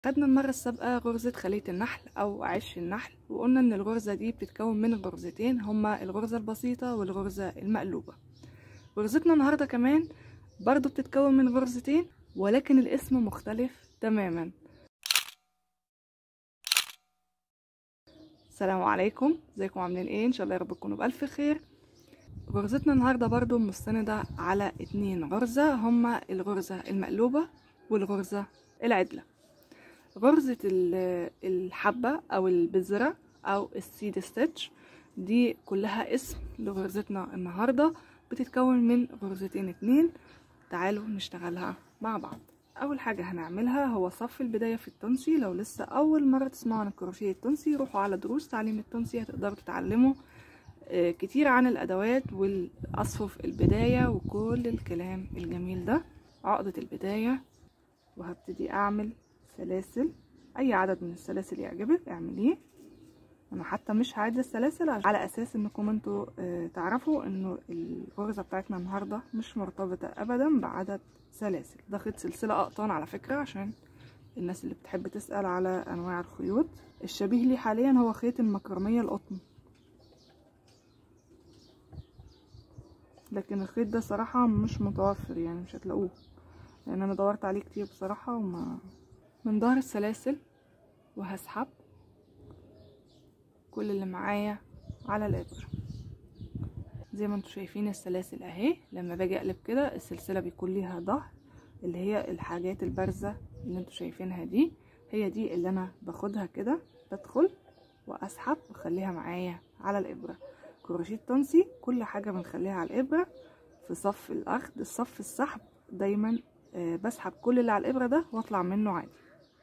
خدنا المرة السابقة غرزة خلية النحل أو عش النحل وقلنا إن الغرزة دي بتتكون من غرزتين هما الغرزة البسيطة والغرزة المقلوبة غرزتنا النهاردة كمان برضو بتتكون من غرزتين ولكن الاسم مختلف تماما السلام عليكم ازيكم عاملين ايه ان شاء الله يا رب تكونوا بألف خير غرزتنا النهاردة برضو مستندة على اتنين غرزة هما الغرزة المقلوبة والغرزة العدلة غرزة الحبة أو البذرة أو السيد ستيتش دي كلها اسم لغرزتنا النهاردة بتتكون من غرزتين اتنين تعالوا نشتغلها مع بعض أول حاجة هنعملها هو صف البداية في التونسي لو لسه أول مرة تسمعوا عن الكروشيه التونسي روحوا على دروس تعليم التونسي هتقدروا تتعلموا كتير عن الأدوات والأصفف البداية وكل الكلام الجميل ده عقدة البداية وهبتدي أعمل سلاسل اي عدد من السلاسل يعجبك اعمليه انا حتى مش هعد السلاسل على اساس انكم انتوا اه تعرفوا انه الغرزة بتاعتنا النهاردة مش مرتبطة ابدا بعدد سلاسل ده خيط سلسلة اقطان على فكرة عشان الناس اللي بتحب تسأل على انواع الخيوط الشبيه لي حاليا هو خيط المكرمية القطن لكن الخيط ده صراحة مش متوفر يعني مش هتلاقوه لان انا دورت عليه كتير بصراحة وما من ظهر السلاسل وهسحب كل اللي معايا على الابره زي ما انتم شايفين السلاسل اهي لما باجي اقلب كده السلسله بيكون ليها ظهر اللي هي الحاجات البارزه اللي انتم شايفينها دي هي دي اللي انا باخدها كده بدخل واسحب واخليها معايا على الابره كروشيه تونسي كل حاجه بنخليها على الابره في صف الاخد الصف السحب دايما آه بسحب كل اللي على الابره ده واطلع منه عادي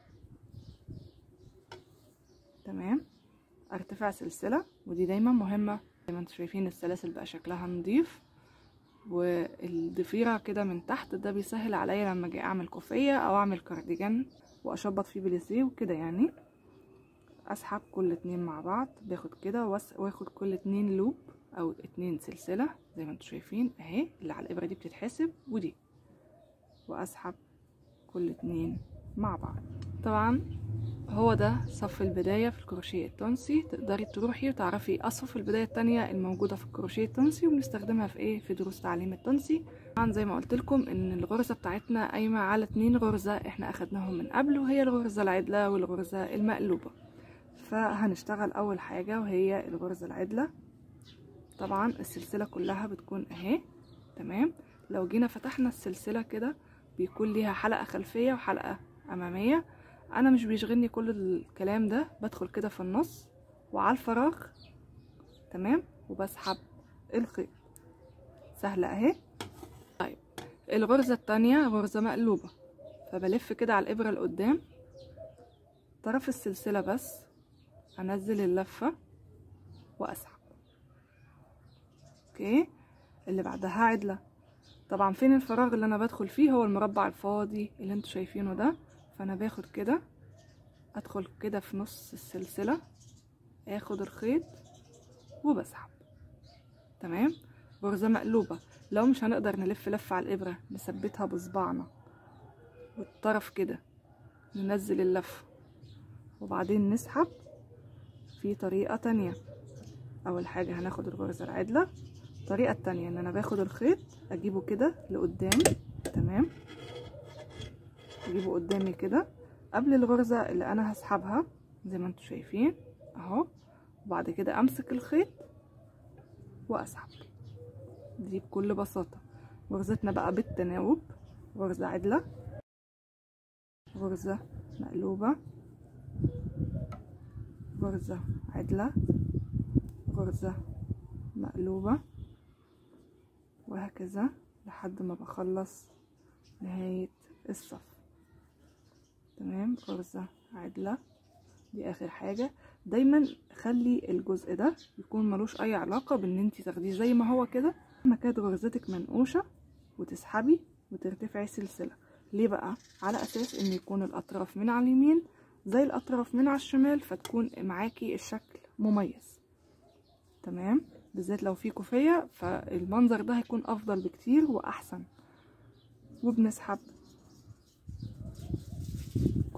تمام ارتفع سلسلة ودي دايما مهمة زي ما انتم شايفين السلاسل بقى شكلها نضيف والضفيرة كده من تحت ده بيسهل عليا لما اجي اعمل كوفية او اعمل كارديجان واشبط فيه بليسيه وكده يعني اسحب كل اتنين مع بعض باخد كده واخد كل اتنين لوب او اتنين سلسلة زي ما انتم شايفين اهي اللي على الابرة دي بتتحسب ودي واسحب كل اتنين مع بعض طبعا هو ده صف البداية في الكروشيه التونسي تقدري تروحي وتعرفي أصف البداية التانية الموجودة في الكروشيه التونسي وبنستخدمها في ايه في دروس تعليم التونسي طبعا زي ما قلت لكم ان الغرزة بتاعتنا قايمة على اتنين غرزة احنا اخدناهم من قبل وهي الغرزة العدلة والغرزة المقلوبة فهنشتغل اول حاجة وهي الغرزة العدلة طبعا السلسلة كلها بتكون اهي تمام لو جينا فتحنا السلسلة كده بيكون ليها حلقة خلفية وحلقة أمامية انا مش بيشغلني كل الكلام ده بدخل كده في النص وعلى الفراغ تمام وبسحب الخيط سهلة اهي طيب الغرزة التانية غرزة مقلوبة فبلف كده على الابرة لقدام طرف السلسلة بس انزل اللفة واسحب اوكي اللي بعدها عدلة طبعا فين الفراغ اللي انا بدخل فيه هو المربع الفاضي اللي انتوا شايفينه ده فانا باخد كده ادخل كده في نص السلسلة اخد الخيط وبسحب تمام غرزة مقلوبة لو مش هنقدر نلف لفة على الابرة نثبتها بصبعنا والطرف كده ننزل اللفة وبعدين نسحب في طريقة تانية اول حاجة هناخد الغرزة العدلة الطريقة التانية ان انا باخد الخيط اجيبه كده لقدام تمام اجيبه قدامي كده قبل الغرزة اللي انا هسحبها زي ما انتم شايفين اهو وبعد كده امسك الخيط واسحب دي بكل بساطة غرزتنا بقى بالتناوب غرزة عدلة غرزة مقلوبة غرزة عدلة غرزة مقلوبة وهكذا لحد ما بخلص نهاية الصف تمام غرزة عدلة دي اخر حاجة دايما خلي الجزء ده يكون ملوش اي علاقة بان انتي تاخديه زي ما هو كده ما كانت غرزتك منقوشة وتسحبي وترتفعي سلسلة ليه بقى على اساس ان يكون الاطراف من على اليمين زي الاطراف من على الشمال فتكون معاكي الشكل مميز تمام بالذات لو في كوفية فالمنظر ده هيكون افضل بكتير واحسن وبنسحب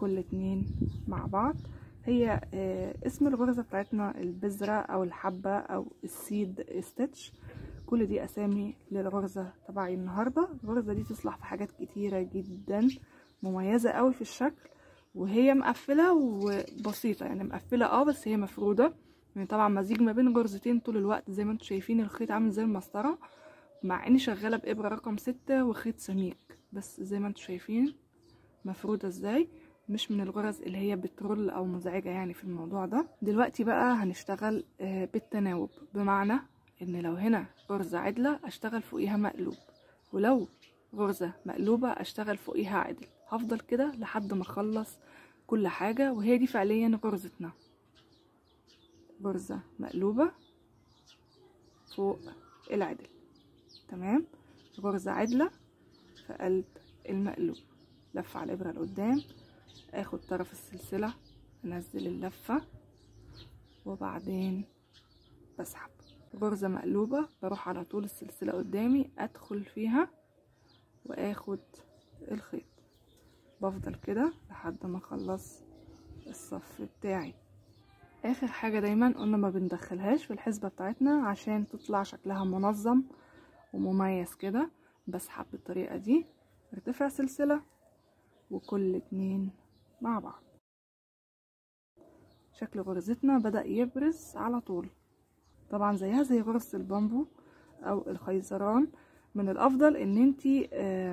كل اتنين مع بعض هي آه اسم الغرزة بتاعتنا البذرة او الحبة او السيد ستيتش كل دي اسامي للغرزة تبعي النهاردة الغرزة دي تصلح في حاجات كتيرة جدا مميزة قوي في الشكل وهي مقفلة وبسيطة يعني مقفلة اه بس هي مفرودة يعني طبعا مزيج ما بين غرزتين طول الوقت زي ما انتم شايفين الخيط عامل زي المسطرة مع اني شغالة بإبرة رقم ستة وخيط سميك بس زي ما انتم شايفين مفرودة ازاي مش من الغرز اللي هي بترول او مزعجة يعني في الموضوع ده دلوقتي بقى هنشتغل بالتناوب بمعنى ان لو هنا غرزة عدلة اشتغل فوقيها مقلوب ولو غرزة مقلوبة اشتغل فوقيها عدل هفضل كده لحد ما اخلص كل حاجة وهي دي فعليا غرزتنا غرزة مقلوبة فوق العدل تمام غرزة عدلة في قلب المقلوب لفة على الإبرة لقدام اخد طرف السلسلة انزل اللفة وبعدين بسحب غرزة مقلوبة بروح على طول السلسلة قدامي ادخل فيها واخد الخيط بفضل كده لحد ما اخلص الصف بتاعي اخر حاجة دايما قلنا ما بندخلهاش في الحسبة بتاعتنا عشان تطلع شكلها منظم ومميز كده بسحب بالطريقة دي ارتفع سلسلة وكل اتنين مع بعض شكل غرزتنا بدأ يبرز على طول طبعا زيها زي غرزة البامبو او الخيزران من الافضل ان انتي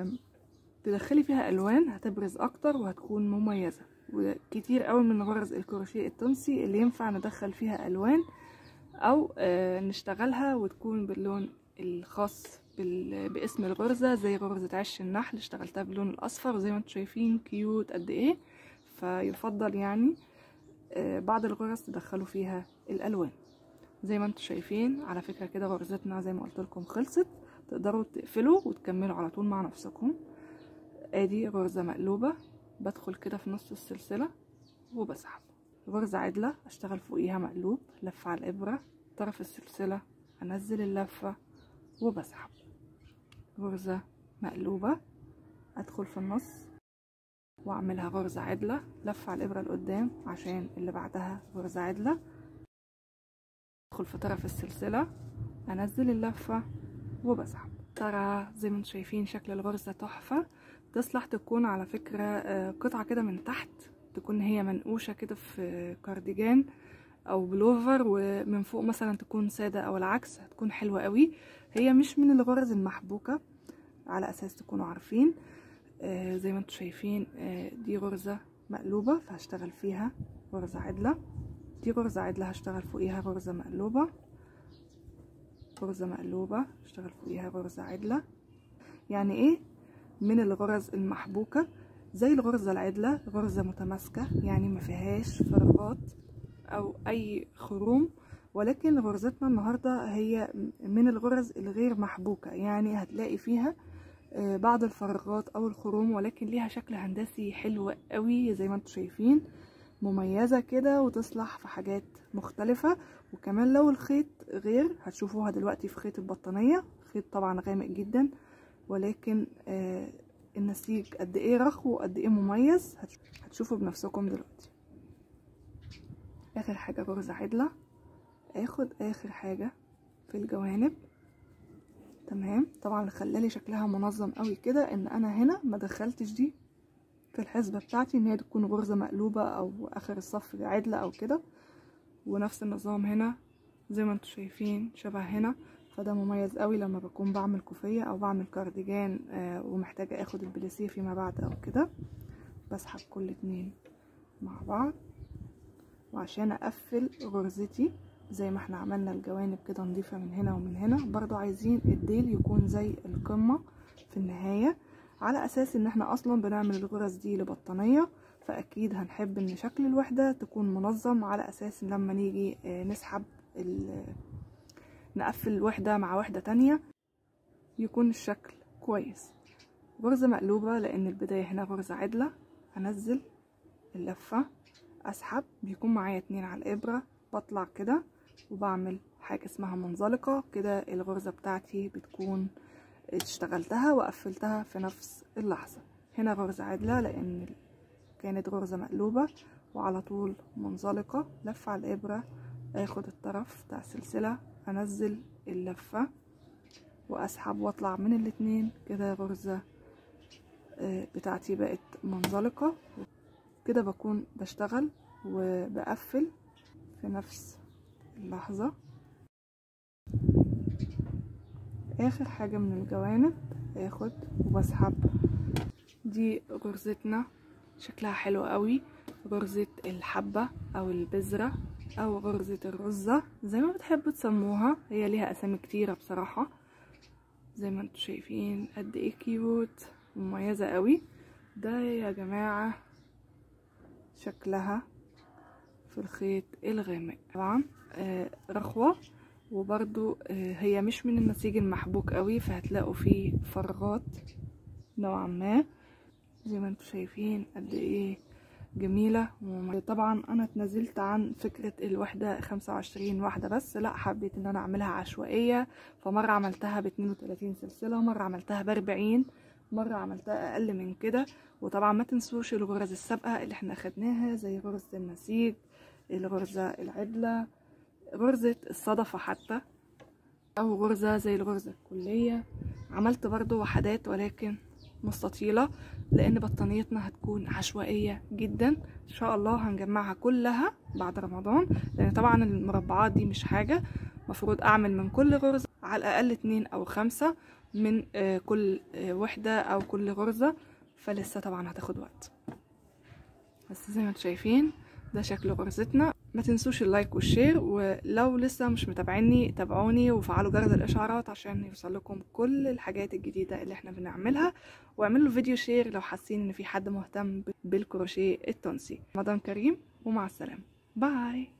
تدخلي فيها الوان هتبرز اكتر وهتكون مميزة وكتير قوي من غرز الكروشيه التونسي اللي ينفع ندخل فيها الوان او نشتغلها وتكون باللون الخاص باسم الغرزة زي غرزة عش النحل اشتغلتها باللون الاصفر وزي ما انتم شايفين كيوت قد ايه فيفضل يعني بعض الغرز تدخلوا فيها الالوان زي ما انتم شايفين على فكرة كده غرزتنا زي ما قلت لكم خلصت تقدروا تقفلوا وتكملوا على طول مع نفسكم ادي غرزة مقلوبة بدخل كده في نص السلسلة وبسحب غرزة عدلة اشتغل فوقيها مقلوب لفة على الابرة طرف السلسلة انزل اللفة وبسحب غرزة مقلوبة ادخل في النص واعملها غرزة عدلة لفة على الابرة لقدام عشان اللي بعدها غرزة عدلة ادخل في طرف السلسلة انزل اللفة وبسحب ترى زي ما انتم شايفين شكل الغرزة تحفة تصلح تكون على فكرة قطعة كده من تحت تكون هي منقوشة كده في كارديجان او بلوفر ومن فوق مثلا تكون سادة او العكس هتكون حلوة قوي هي مش من الغرز المحبوكة على اساس تكونوا عارفين آه زي ما انتم شايفين آه دي غرزة مقلوبة فهشتغل فيها غرزة عدلة دي غرزة عدلة هشتغل فوقيها غرزة مقلوبة غرزة مقلوبة هشتغل فوقيها غرزة عدلة يعني ايه من الغرز المحبوكة زي الغرزة العدلة غرزة متماسكة يعني ما فيهاش فراغات او اي خروم ولكن غرزتنا النهاردة هي من الغرز الغير محبوكة يعني هتلاقي فيها بعض الفراغات او الخروم ولكن ليها شكل هندسي حلو قوي زي ما انتم شايفين مميزة كده وتصلح في حاجات مختلفة وكمان لو الخيط غير هتشوفوها دلوقتي في خيط البطانية خيط طبعا غامق جدا ولكن آه النسيج قد ايه رخو وقد ايه مميز هتشوفوا بنفسكم دلوقتي اخر حاجة غرزة عدلة اخد اخر حاجة في الجوانب تمام طبعا اللي خلالي شكلها منظم قوي كده ان انا هنا ما دخلتش دي في الحسبة بتاعتي ان هي تكون غرزة مقلوبة او اخر الصف عدلة او كده ونفس النظام هنا زي ما انتم شايفين شبه هنا فده مميز قوي لما بكون بعمل كوفية او بعمل كارديجان آه ومحتاجة اخد البليسيه فيما بعد او كده بسحب كل اتنين مع بعض وعشان اقفل غرزتي زي ما احنا عملنا الجوانب كده نضيفة من هنا ومن هنا برضو عايزين الديل يكون زي القمة في النهاية على اساس ان احنا اصلا بنعمل الغرز دي لبطانية فاكيد هنحب ان شكل الوحدة تكون منظم على اساس ان لما نيجي نسحب نقفل الوحدة مع وحدة تانية يكون الشكل كويس غرزة مقلوبة لان البداية هنا غرزة عدلة هنزل اللفة اسحب بيكون معايا اتنين على الابرة بطلع كده وبعمل حاجة اسمها منزلقة كده الغرزة بتاعتي بتكون اشتغلتها وقفلتها في نفس اللحظة هنا غرزة عدلة لان كانت غرزة مقلوبة وعلى طول منزلقة لفة على الإبرة اخد الطرف بتاع السلسلة انزل اللفة واسحب واطلع من الاتنين كده غرزة بتاعتي بقت منزلقة كده بكون بشتغل وبقفل في نفس اللحظة اخر حاجة من الجوانب اخد وبسحب دي غرزتنا شكلها حلو قوي غرزة الحبة او البذرة او غرزة الرزة زي ما بتحبوا تسموها هي ليها اسامي كتيرة بصراحة زي ما انتم شايفين قد ايه كيوت مميزة قوي ده يا جماعة شكلها في الخيط الغامق طبعا آه رخوة وبرضو آه هي مش من النسيج المحبوك قوي فهتلاقوا فيه فراغات نوعا ما زي ما انتم شايفين قد ايه جميلة طبعا انا اتنازلت عن فكرة الوحدة خمسة وعشرين واحدة بس لا حبيت ان انا اعملها عشوائية فمرة عملتها باتنين وتلاتين سلسلة مرة عملتها باربعين مرة عملتها اقل من كده وطبعا ما تنسوش الغرز السابقة اللي احنا اخدناها زي غرزة النسيج الغرزة العدلة غرزة الصدفة حتى او غرزة زي الغرزة الكلية عملت برضو وحدات ولكن مستطيلة لان بطانيتنا هتكون عشوائية جدا ان شاء الله هنجمعها كلها بعد رمضان لان طبعا المربعات دي مش حاجة مفروض اعمل من كل غرزة على الاقل اتنين او خمسة من كل وحدة او كل غرزة فلسه طبعا هتاخد وقت بس زي ما انتم شايفين ده شكل غرزتنا ما تنسوش اللايك والشير ولو لسه مش متابعيني تابعوني وفعلوا جرس الاشعارات عشان يوصل لكم كل الحاجات الجديده اللي احنا بنعملها واعملوا فيديو شير لو حاسين ان في حد مهتم بالكروشيه التونسي رمضان كريم ومع السلامه باي